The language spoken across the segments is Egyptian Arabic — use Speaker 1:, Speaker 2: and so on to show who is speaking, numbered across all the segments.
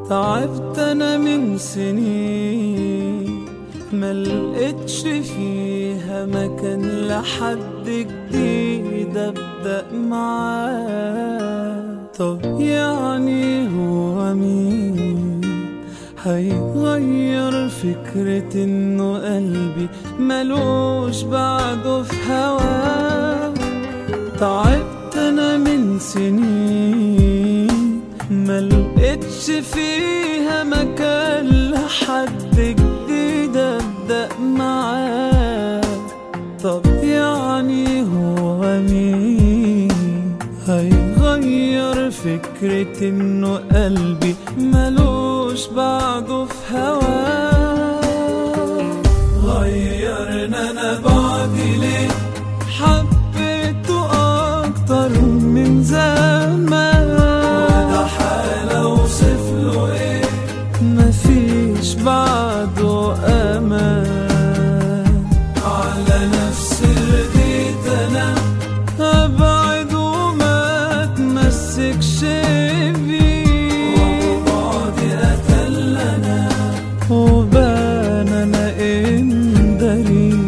Speaker 1: تعبت انا من سنين ما لقيتش فيها مكان لحد جديد ابدا معاه طب يعني هو مين هيغير فكرة انه قلبي ملوش بعده في هواه تعبت انا من سنين ما لقيتش فيها مكان لحد جديد ابدا معاه طب يعني هو مين هيغير فكرة انه قلبي ملوش بعده في هواه غيرنا انا بعدي ليه حبيته اكتر من زمان وده حال اوصف له ايه مفيش بعده امان على نفسي رديت انا ابعد وما اتمسكش بيه وبعدي قتلنا وبان انا ان دريب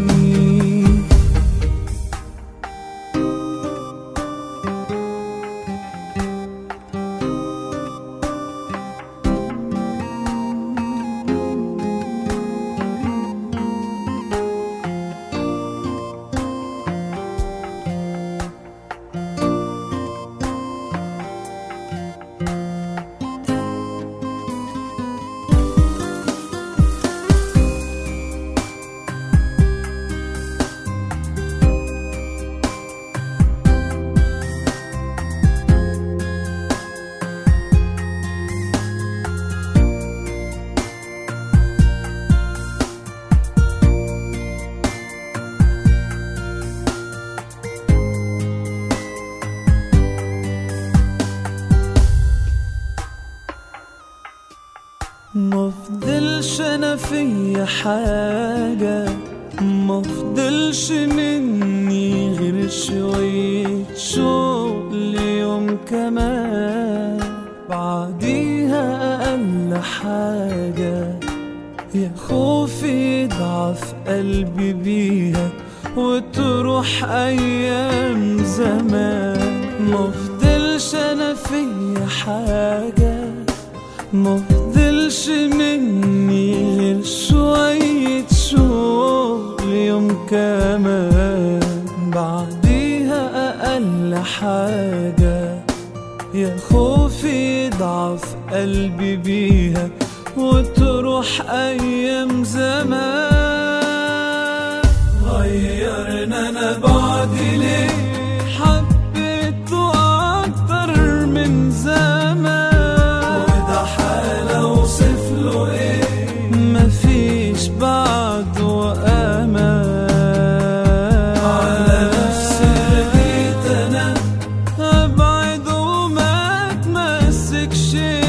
Speaker 1: مفضلش انا فيا حاجة مفضلش مني غير شوية شغل يوم كمان بعديها اقل حاجة يا خوفي يضعف قلبي بيها وتروح ايام زمان مفضلش انا فيا حاجة مفضلش مني غير شوية شغل يوم كمان بعديها أقل حاجة يا خوفي يضعف قلبي بيها وتروح أيام زمان غيرنا أنا بعدي ليه حبيته أكتر من زمان وده حال أوصف له إيه مفيش بعده أمان على نفسي رديت أنا أبعد وما أتمسكش